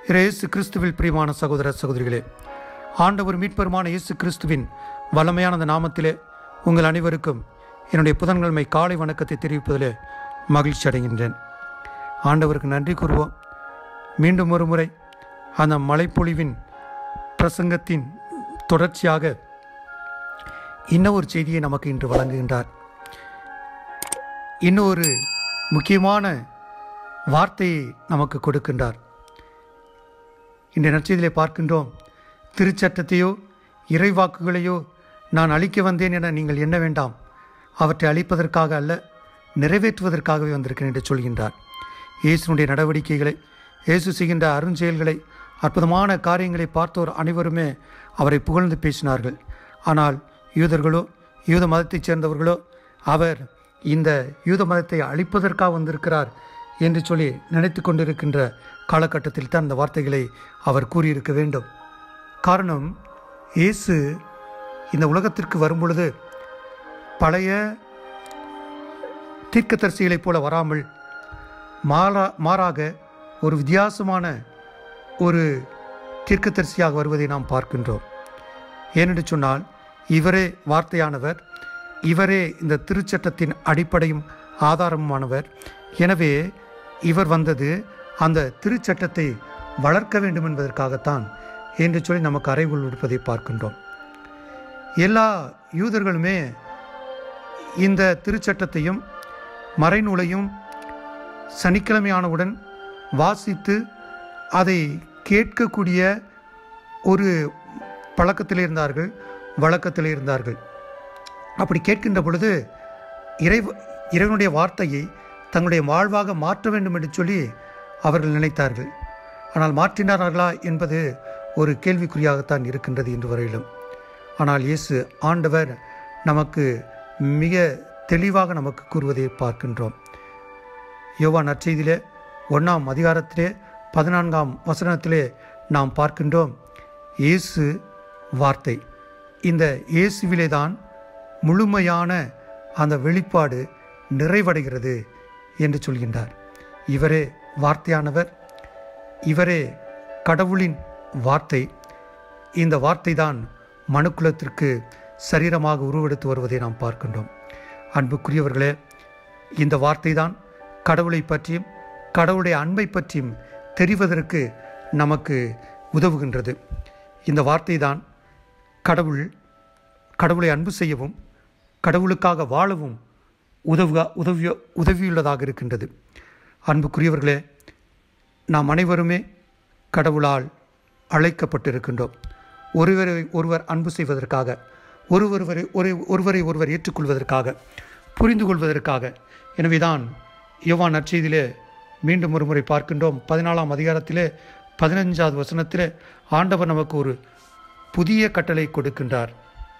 இயேசு கிறிஸ்துவில் பிரியமான சகோதர சகோதரிகளே ஆண்டவர் மீட்பெருமான இயேசு கிறிஸ்துவின் வல்லமையான அந்த நாமத்திலே உங்கள் அனைவருக்கும் என்னுடைய புதன்கிழமை காலை வணக்கத்தை தெரிவிப்பதிலே மகிழ்ச்சி அடைகின்றேன் ஆண்டவருக்கு நன்றி கூறுவோம் மீண்டும் ஒரு முறை அந்த மலைப்பொழிவின் பிரசங்கத்தின் தொடர்ச்சியாக இன்னும் ஒரு செய்தியை நமக்கு இன்று வழங்குகின்றார் இன்னொரு முக்கியமான வார்த்தையை நமக்கு கொடுக்கின்றார் இந்த நற்செய்தியிலே பார்க்கின்றோம் திருச்சட்டத்தையோ இறைவாக்குகளையோ நான் அழிக்க வந்தேன் என நீங்கள் எண்ண வேண்டாம் அவற்றை அழிப்பதற்காக அல்ல நிறைவேற்றுவதற்காகவே வந்திருக்கிறேன் என்று சொல்கின்றார் இயேசுனுடைய நடவடிக்கைகளை இயேசு செய்கின்ற அருஞ்செயல்களை அற்புதமான காரியங்களை பார்த்தோர் அனைவருமே அவரை புகழ்ந்து பேசினார்கள் ஆனால் யூதர்களோ யூத மதத்தைச் சேர்ந்தவர்களோ அவர் இந்த யூத மதத்தை அழிப்பதற்காக வந்திருக்கிறார் என்று சொல்லி நினைத்து கொண்டிருக்கின்ற காலகட்டத்தில் தான் இந்த வார்த்தைகளை அவர் கூறியிருக்க வேண்டும் காரணம் இயேசு இந்த உலகத்திற்கு வரும்பொழுது பழைய தீர்க்கதரிசிகளைப் போல வராமல் மாறா மாறாக ஒரு வித்தியாசமான ஒரு தீர்க்கதரிசியாக வருவதை நாம் பார்க்கின்றோம் ஏனென்று சொன்னால் இவரே வார்த்தையானவர் இவரே இந்த திருச்சட்டத்தின் அடிப்படையும் ஆதாரமுமானவர் எனவே இவர் வந்தது அந்த திருச்சட்டத்தை வளர்க்க வேண்டும் என்பதற்காகத்தான் என்று சொல்லி நமக்கு அறைவுள் கொடுப்பதை பார்க்கின்றோம் எல்லா யூதர்களுமே இந்த திருச்சட்டத்தையும் மறைநூலையும் சனிக்கிழமையானவுடன் வாசித்து அதை கேட்கக்கூடிய ஒரு பழக்கத்தில் இருந்தார்கள் வழக்கத்தில் இருந்தார்கள் அப்படி கேட்கின்ற பொழுது இறை இறைவனுடைய வார்த்தையை தங்களுடைய வாழ்வாக மாற்ற வேண்டும் என்று சொல்லி அவர்கள் நினைத்தார்கள் ஆனால் மாற்றினார்களா என்பது ஒரு கேள்விக்குறியாகத்தான் இருக்கின்றது இன்று வரையிலும் ஆனால் இயேசு ஆண்டவர் நமக்கு மிக தெளிவாக நமக்கு கூறுவதை பார்க்கின்றோம் யோவா நற்செய்தியிலே ஒன்றாம் அதிகாரத்திலே பதினான்காம் வசனத்திலே நாம் பார்க்கின்றோம் இயேசு வார்த்தை இந்த இயேசுவிலே தான் முழுமையான அந்த வெளிப்பாடு நிறைவடைகிறது என்று சொல்கின்றார் இவரே வார்த்தையானவர் இவரே கடவுளின் வார்த்தை இந்த வார்த்தை தான் மனுக்குலத்திற்கு சரீரமாக உருவெடுத்து வருவதை நாம் பார்க்கின்றோம் அன்புக்குரியவர்களே இந்த வார்த்தை தான் கடவுளை பற்றியும் கடவுளுடைய அன்பை பற்றியும் தெரிவதற்கு நமக்கு உதவுகின்றது இந்த வார்த்தை தான் கடவுள் கடவுளை அன்பு செய்யவும் கடவுளுக்காக வாழவும் உதவுக உதவிய உதவியுள்ளதாக இருக்கின்றது அன்புக்குரியவர்களே நாம் அனைவருமே கடவுளால் அழைக்கப்பட்டிருக்கின்றோம் ஒருவரை ஒருவர் அன்பு செய்வதற்காக ஒருவருவரை ஒரு ஒருவரை ஒருவர் ஏற்றுக்கொள்வதற்காக புரிந்து கொள்வதற்காக எனவேதான் யோவான் நற்செய்தியிலே மீண்டும் ஒரு முறை பார்க்கின்றோம் பதினாலாம் அதிகாரத்திலே பதினஞ்சாவது வசனத்திலே ஆண்டவர் நமக்கு ஒரு புதிய கட்டளை கொடுக்கின்றார்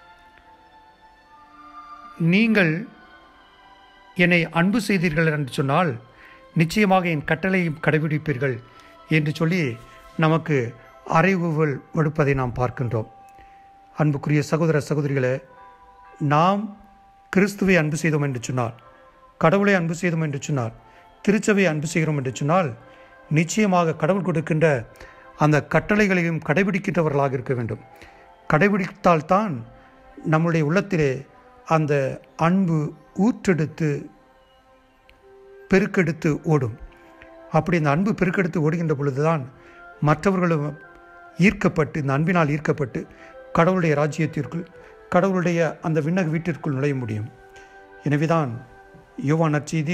நீங்கள் என்னை அன்பு செய்தீர்கள் என்று சொன்னால் நிச்சயமாக என் கட்டளையும் கடைபிடிப்பீர்கள் என்று சொல்லி நமக்கு அறைகூவல் கொடுப்பதை நாம் பார்க்கின்றோம் அன்புக்குரிய சகோதர சகோதரிகளே நாம் கிறிஸ்துவை அன்பு செய்தோம் என்று சொன்னால் கடவுளை அன்பு செய்தோம் என்று சொன்னால் திருச்சபை அன்பு செய்கிறோம் என்று சொன்னால் நிச்சயமாக கடவுள் கொடுக்கின்ற அந்த கட்டளைகளையும் கடைபிடிக்கின்றவர்களாக இருக்க வேண்டும் கடைபிடித்தால்தான் நம்முடைய உள்ளத்திலே அந்த அன்பு ஊற்றெடுத்து பெருக்கெடுத்து ஓடும் அப்படி இந்த அன்பு பெருக்கெடுத்து ஓடுகின்ற பொழுதுதான் மற்றவர்களும் ஈர்க்கப்பட்டு இந்த அன்பினால் ஈர்க்கப்பட்டு கடவுளுடைய ராஜ்யத்திற்குள் கடவுளுடைய அந்த விண்ணக வீட்டிற்குள் நுழைய முடியும் எனவேதான் யோவான் நற்செய்தி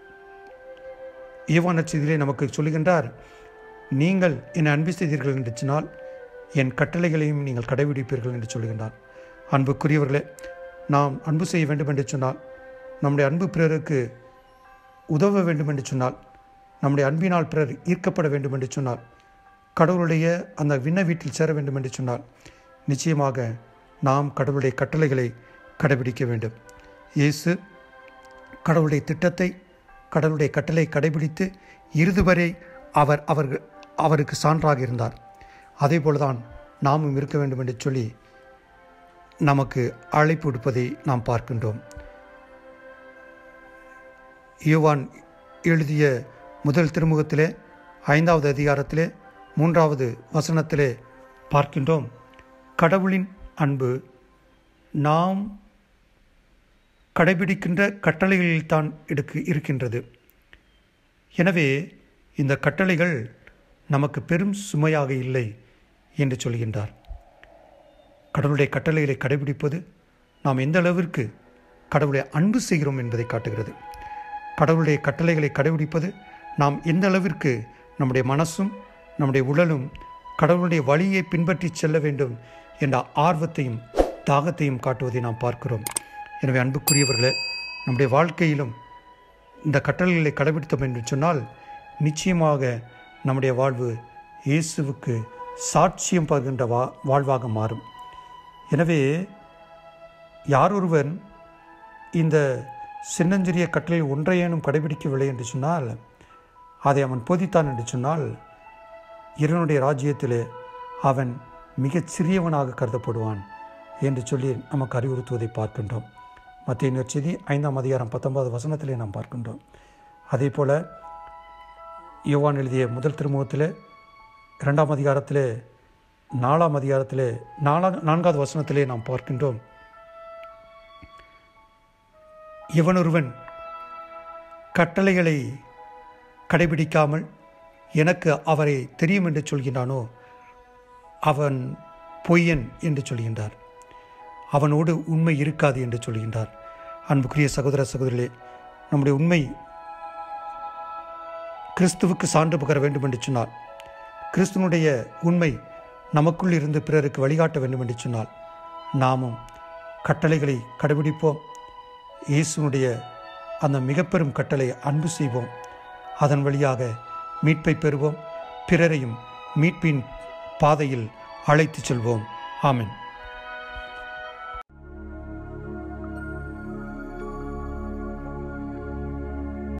யோவான் நற்செய்தியிலே நமக்கு சொல்லுகின்றார் நீங்கள் என்னை அன்பு செய்தீர்கள் என்று சொன்னால் என் கட்டளைகளையும் நீங்கள் கடைபிடிப்பீர்கள் என்று சொல்லுகின்றார் அன்புக்குரியவர்களே நாம் அன்பு செய்ய வேண்டும் என்று சொன்னால் நம்முடைய அன்பு பிறருக்கு உதவ வேண்டும் என்று சொன்னால் நம்முடைய அன்பினால் பிறர் ஈர்க்கப்பட வேண்டும் என்று சொன்னால் கடவுளுடைய அந்த விண்ண வீட்டில் சேர வேண்டும் என்று சொன்னால் நிச்சயமாக நாம் கடவுளுடைய கட்டளைகளை கடைபிடிக்க வேண்டும் இயேசு கடவுளுடைய திட்டத்தை கடவுளுடைய கட்டளை கடைபிடித்து இறுதி வரை அவர் அவர்கள் அவருக்கு சான்றாக இருந்தார் அதே போலதான் நாமும் இருக்க வேண்டும் என்று சொல்லி நமக்கு அழைப்பு விடுப்பதை நாம் பார்க்கின்றோம் யோவான் எழுதிய முதல் திருமுகத்திலே ஐந்தாவது அதிகாரத்திலே மூன்றாவது வசனத்திலே பார்க்கின்றோம் கடவுளின் அன்பு நாம் கடைபிடிக்கின்ற கட்டளைகளில் தான் எடுக்கு இருக்கின்றது எனவே இந்த கட்டளைகள் நமக்கு பெரும் சுமையாக இல்லை என்று சொல்கின்றார் கடவுளுடைய கட்டளைகளை கடைபிடிப்பது நாம் எந்த அளவிற்கு கடவுளை அன்பு செய்கிறோம் என்பதை காட்டுகிறது கடவுளுடைய கட்டளைகளை கடைபிடிப்பது நாம் எந்த அளவிற்கு நம்முடைய மனசும் நம்முடைய உடலும் கடவுளுடைய வழியை பின்பற்றி செல்ல வேண்டும் என்ற ஆர்வத்தையும் தாகத்தையும் காட்டுவதை நாம் பார்க்கிறோம் எனவே அன்புக்குரியவர்களே நம்முடைய வாழ்க்கையிலும் இந்த கட்டளைகளை கடைபிடித்தோம் என்று சொன்னால் நிச்சயமாக நம்முடைய வாழ்வு இயேசுவுக்கு சாட்சியம் பகிர்ந்த வா வாழ்வாக மாறும் எனவே யார் ஒருவன் இந்த சின்னஞ்சிறிய கட்டளை ஒன்றையேனும் கடைபிடிக்கவில்லை என்று சொன்னால் அதை அவன் போதித்தான் என்று சொன்னால் இறைவனுடைய ராஜ்யத்திலே அவன் மிகச் சிறியவனாக கருதப்படுவான் என்று சொல்லி நமக்கு அறிவுறுத்துவதை பார்க்கின்றோம் மத்திய நற்செய்தி ஐந்தாம் அதிகாரம் பத்தொன்பது வசனத்திலே நாம் பார்க்கின்றோம் அதே போல யோவான் எழுதிய முதல் திருமுகத்தில் இரண்டாம் அதிகாரத்திலே நாலாம் அதிகாரத்திலே நாலா நான்காவது வசனத்திலே நாம் பார்க்கின்றோம் இவனொருவன் கட்டளைகளை கடைபிடிக்காமல் எனக்கு அவரை தெரியும் என்று சொல்கின்றானோ அவன் பொய்யன் என்று சொல்கின்றார் அவனோடு உண்மை இருக்காது என்று சொல்கின்றார் அன்புக்குரிய சகோதர சகோதரிகளே நம்முடைய உண்மை கிறிஸ்துவுக்கு சான்று பகர வேண்டும் என்று சொன்னால் கிறிஸ்துவனுடைய உண்மை நமக்குள் இருந்து பிறருக்கு வழிகாட்ட வேண்டும் என்று சொன்னால் நாமும் கட்டளைகளை கடைபிடிப்போம் இயேசுனுடைய அந்த மிகப்பெரும் கட்டளை அன்பு செய்வோம் அதன் வழியாக மீட்பை பெறுவோம் பிறரையும் மீட்பின் பாதையில் அழைத்துச் செல்வோம் ஆமென்